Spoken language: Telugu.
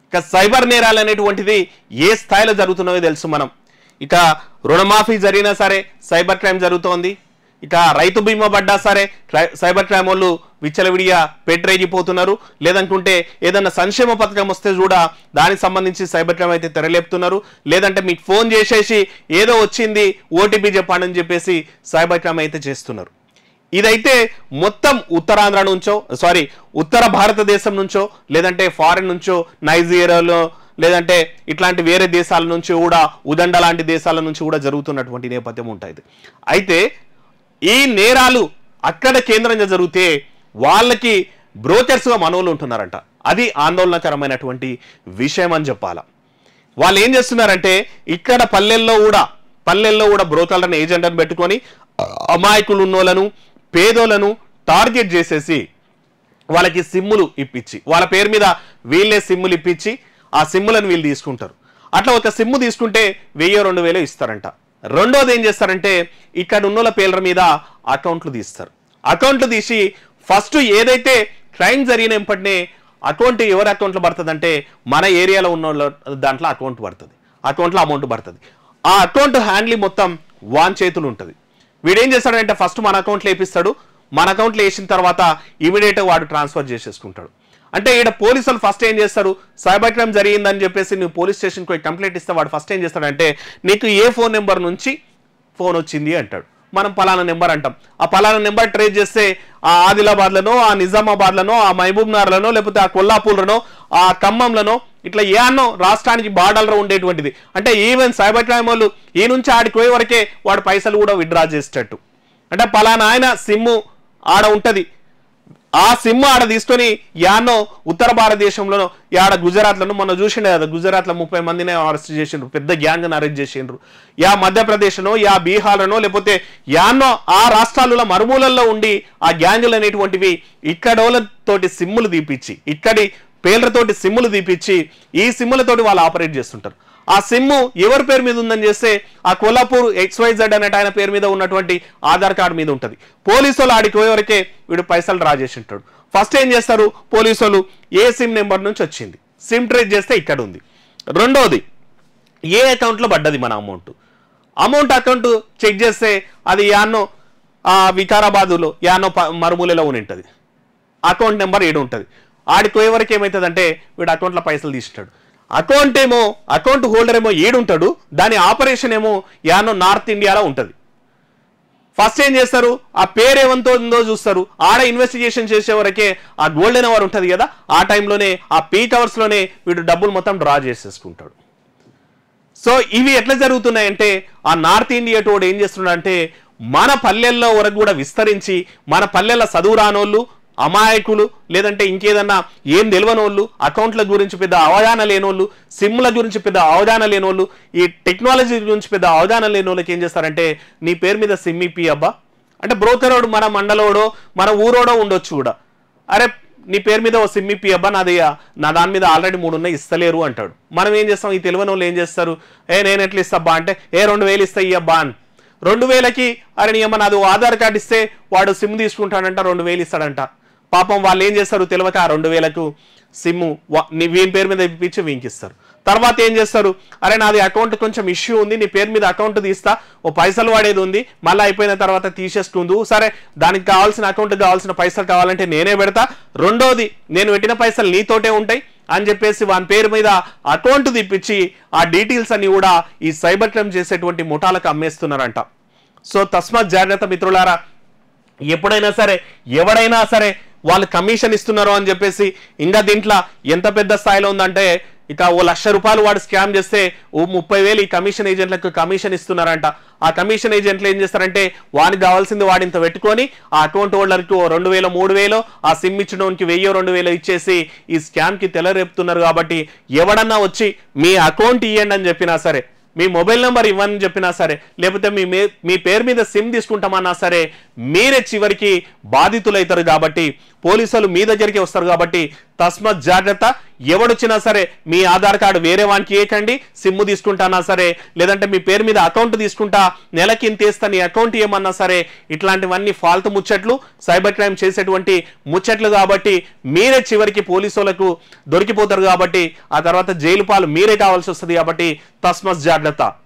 ఇక సైబర్ నేరాలు అనేటువంటిది ఏ స్థాయిలో జరుగుతున్నాయో తెలుసు మనం ఇక రుణమాఫీ జరిగినా సరే సైబర్ క్రైమ్ జరుగుతోంది ఇక రైతు బీమా పడ్డా సరే క్రై- సైబర్ క్రైమ్ వాళ్ళు విచ్చలవిడిగా పెట్టరేగిపోతున్నారు లేదనుకుంటే ఏదన్నా సంక్షేమ పథకం వస్తే కూడా దానికి సంబంధించి సైబర్ క్రైమ్ అయితే తెరలేపుతున్నారు లేదంటే మీకు ఫోన్ చేసేసి ఏదో వచ్చింది ఓటీపీ చెప్పండి అని చెప్పేసి సైబర్ క్రైమ్ అయితే చేస్తున్నారు ఇదైతే మొత్తం ఉత్తరాంధ్ర నుంచో సారీ ఉత్తర భారతదేశం నుంచో లేదంటే ఫారిన్ నుంచో నైజీరియాలో లేదంటే ఇట్లాంటి వేరే దేశాల నుంచి కూడా ఉదండ లాంటి దేశాల నుంచి కూడా జరుగుతున్నటువంటి నేపథ్యం ఉంటుంది అయితే ఈ నేరాలు అక్కడ కేంద్రంగా జరిగితే వాళ్ళకి బ్రోకర్స్గా మనోళ్ళు ఉంటున్నారంట అది ఆందోళనకరమైనటువంటి విషయం అని చెప్పాలా వాళ్ళు ఏం చేస్తున్నారంటే ఇక్కడ పల్లెల్లో కూడా పల్లెల్లో కూడా బ్రోకర్లను ఏజెంట్లను పెట్టుకొని అమాయకులు ఉన్నోళ్ళను పేదోళ్ళను టార్గెట్ చేసేసి వాళ్ళకి సిమ్ములు ఇప్పించి వాళ్ళ పేరు మీద వీళ్ళే సిమ్ములు ఇప్పించి ఆ సిమ్ములను వీళ్ళు తీసుకుంటారు అట్లా ఒక సిమ్ము తీసుకుంటే వెయ్యి రెండు వేలు ఇస్తారంట రెండోది ఏం చేస్తారంటే ఇక్కడ ఉన్నోళ్ళ పేర్ల మీద అకౌంట్లు తీస్తారు అకౌంట్లు తీసి ఫస్ట్ ఏదైతే క్రైమ్ జరిగిన వెంపటినే అకౌంట్ ఎవరి అకౌంట్లో పడుతుందంటే మన ఏరియాలో ఉన్న వాళ్ళ దాంట్లో అకౌంట్ పడుతుంది అకౌంట్లో అమౌంట్ పడుతుంది ఆ అకౌంట్ హ్యాండ్లింగ్ మొత్తం వాన్ చేతులు ఉంటుంది వీడేం చేస్తాడంటే ఫస్ట్ మన అకౌంట్లో వేపిస్తాడు మన అకౌంట్లో వేసిన తర్వాత ఇమీడియట్గా వాడు ట్రాన్స్ఫర్ చేసేసుకుంటాడు అంటే ఈడ పోలీసులు ఫస్ట్ ఏం చేస్తారు సైబర్ క్రైమ్ జరిగిందని చెప్పేసి నువ్వు పోలీస్ స్టేషన్కి పోయి కంప్లైంట్ ఇస్తే వాడు ఫస్ట్ ఏం చేస్తాడంటే నీకు ఏ ఫోన్ నెంబర్ నుంచి ఫోన్ వచ్చింది అంటాడు మనం పలానా నెంబర్ అంటాం ఆ పలానా నెంబర్ ట్రేస్ చేస్తే ఆ ఆదిలాబాద్లనో ఆ నిజామాబాద్లనో ఆ మహబూబ్నగర్లనో లేకపోతే ఆ కొల్లాపూర్లనో ఆ ఖమ్మంలనో ఇట్లా ఏ అన్నో రాష్ట్రానికి బార్డర్లో ఉండేటువంటిది అంటే ఈవెన్ సైబర్ క్రైమ్ వాళ్ళు ఈ నుంచి ఆడికి పోయే వరకే వాడు పైసలు కూడా విత్డ్రా చేసేటట్టు అంటే పలానా ఆయన సిమ్ము ఆడ ఉంటది ఆ సిమ్ ఆడ తీసుకొని యానో ఉత్తర భారతదేశంలోనో యాడ గుజరాత్లను మొన్న చూసిండే కదా గుజరాత్లో ముప్పై మందిని అరెస్ట్ చేసిండ్రు పెద్ద గ్యాంగ్ అరెస్ట్ చేసిండ్రు యా మధ్యప్రదేశ్లో యా బీహార్లో లేకపోతే యానో ఆ రాష్ట్రాలలో మరుమూలల్లో ఉండి ఆ గ్యాంగులు అనేటువంటివి ఇక్కడోళ్ళతోటి సిమ్ములు తీపిచ్చి ఇక్కడి పేర్లతోటి సిమ్ములు తీపిచ్చి ఈ సిమ్ములతోటి వాళ్ళు ఆపరేట్ చేస్తుంటారు ఆ సిమ్ము ఎవరి పేరు మీద ఉందని చేస్తే ఆ కొల్లాపూర్ ఎక్స్వైజెడ్ అనే ఆయన పేరు మీద ఉన్నటువంటి ఆధార్ కార్డు మీద ఉంటుంది పోలీసు వాళ్ళు ఆడికి పోయేవరకే వీడు పైసలు డ్రా చేసి ఉంటాడు ఫస్ట్ ఏం చేస్తారు పోలీసు వాళ్ళు ఏ సిమ్ నెంబర్ నుంచి వచ్చింది సిమ్ ట్రేస్ చేస్తే ఇక్కడ ఉంది రెండోది ఏ అకౌంట్లో పడ్డది మన అమౌంట్ అమౌంట్ అకౌంట్ చెక్ చేస్తే అది యాన్నో ఆ వికారాబాదులో యాన్నో ప- మరుమూలలో ఉని ఉంటుంది అకౌంట్ నెంబర్ ఏడు ఉంటుంది ఆడికి పోయేవరకు ఏమవుతుందంటే వీడు అకౌంట్లో పైసలు తీస్తాడు అకౌంట్ ఏమో అకౌంట్ హోల్డర్ ఏమో ఏడుంటాడు దాని ఆపరేషన్ ఏమో యానో నార్త్ ఇండియాలో ఉంటుంది ఫస్ట్ ఏం చేస్తారు ఆ పేరు ఏమంతో ఉందో చూస్తారు ఆడ ఇన్వెస్టిగేషన్ చేసే వరకే ఆ గోల్డెన్ అవర్ ఉంటుంది కదా ఆ టైంలోనే ఆ పీక్ అవర్స్లోనే వీడు డబ్బులు మొత్తం డ్రా చేసేసుకుంటాడు సో ఇవి ఎట్లా జరుగుతున్నాయంటే ఆ నార్త్ ఇండియా టోడ్ ఏం చేస్తున్నాడంటే మన పల్లెల్లో వరకు కూడా విస్తరించి మన పల్లెల చదువు రానోళ్ళు అమాయకులు లేదంటే ఇంకేదన్నా ఏం తెలియనోళ్ళు అకౌంట్ల గురించి పెద్ద అవగాహన లేనోళ్ళు సిమ్ల గురించి పెద్ద అవగాహన లేనోళ్ళు ఈ టెక్నాలజీ గురించి పెద్ద అవగాహన లేని వాళ్ళకి ఏం చేస్తారంటే నీ పేరు మీద సిమ్ ఇప్పి అబ్బా అంటే బ్రోకరోడు మన మండలోడో మన ఊరోడో ఉండొచ్చు కూడా అరే నీ పేరు మీద ఓ సిమ్ ఇప్పి అబ్బా నాది నా దాని మీద ఆల్రెడీ మూడు ఉన్నాయి ఇస్తలేరు అంటాడు మనం ఏం చేస్తాం ఈ తెలియని వాళ్ళు ఏం చేస్తారు ఏ నేను ఎట్లా ఇస్తాబ్బా అంటే ఏ రెండు వేలు ఇస్తా ఇయ్యబ్బా అని రెండు వేలకి అరే నీ అమ్మ నాది ఓ ఆధార్ కార్డు ఇస్తే వాడు సిమ్ తీసుకుంటాడంట రెండు వేలు ఇస్తాడంట పాపం వాళ్ళు ఏం చేస్తారు తెలియక ఆ రెండు వేలకు సిమ్ వీని పేరు మీద ఇప్పించి వీనికి ఇస్తారు తర్వాత ఏం చేస్తారు అరే నాది అకౌంట్ కొంచెం ఇష్యూ ఉంది నీ పేరు మీద అకౌంట్ తీస్తా ఓ పైసలు వాడేది ఉంది మళ్ళీ అయిపోయిన తర్వాత తీసేస్తుంది సరే దానికి కావాల్సిన అకౌంట్ కావాల్సిన పైసలు కావాలంటే నేనే పెడతా రెండోది నేను పెట్టిన పైసలు నీతోటే ఉంటాయి అని చెప్పేసి వాని పేరు మీద అకౌంట్ తిప్పించి ఆ డీటెయిల్స్ అన్ని కూడా ఈ సైబర్ క్రైమ్ చేసేటువంటి ముఠాలకు అమ్మేస్తున్నారంట సో తస్మాత్ జాగ్రత్త మిత్రులారా ఎప్పుడైనా సరే ఎవడైనా సరే వాళ్ళు కమిషన్ ఇస్తున్నారు అని చెప్పేసి ఇంకా దీంట్లో ఎంత పెద్ద స్థాయిలో ఉందంటే ఇక ఓ లక్ష రూపాయలు వాడు స్కామ్ చేస్తే ఓ ముప్పై వేలు ఈ కమిషన్ ఏజెంట్లకు కమిషన్ ఇస్తున్నారంట ఆ కమిషన్ ఏజెంట్లు ఏం చేస్తారంటే వానికి కావాల్సింది వాడి ఇంత పెట్టుకొని ఆ అకౌంట్ హోల్డర్కి ఓ రెండు వేలు మూడు వేలు ఆ సిమ్ ఇచ్చడానికి వెయ్యో రెండు వేలు ఇచ్చేసి ఈ స్కామ్కి తెలరేపుతున్నారు కాబట్టి ఎవడన్నా వచ్చి మీ అకౌంట్ ఇవ్వండి అని చెప్పినా సరే మీ మొబైల్ నెంబర్ ఇవ్వని చెప్పినా సరే లేకపోతే మీ మే- మీ పేరు మీద సిమ్ తీసుకుంటామన్నా సరే మీరే చివరికి బాధితులవుతారు కాబట్టి పోలీసులు మీ దగ్గరికి వస్తారు కాబట్టి తస్మత్ జాగ్రత్త ఎవడొచ్చినా సరే మీ ఆధార్ కార్డు వేరే వానికి ఇవ్వకండి సిమ్ము తీసుకుంటానా సరే లేదంటే మీ పేరు మీద అకౌంట్ తీసుకుంటా నెలకి ఇంత ఇస్తా నీ అకౌంట్ ఏమన్నా సరే ఇట్లాంటివన్నీ ఫాల్తు ముచ్చట్లు సైబర్ క్రైమ్ చేసేటువంటి ముచ్చట్లు కాబట్టి మీరే చివరికి పోలీసులకు దొరికిపోతారు కాబట్టి ఆ తర్వాత జైలు పాలు మీరే కావాల్సి వస్తుంది కాబట్టి తస్మత్ జాగ్రత్త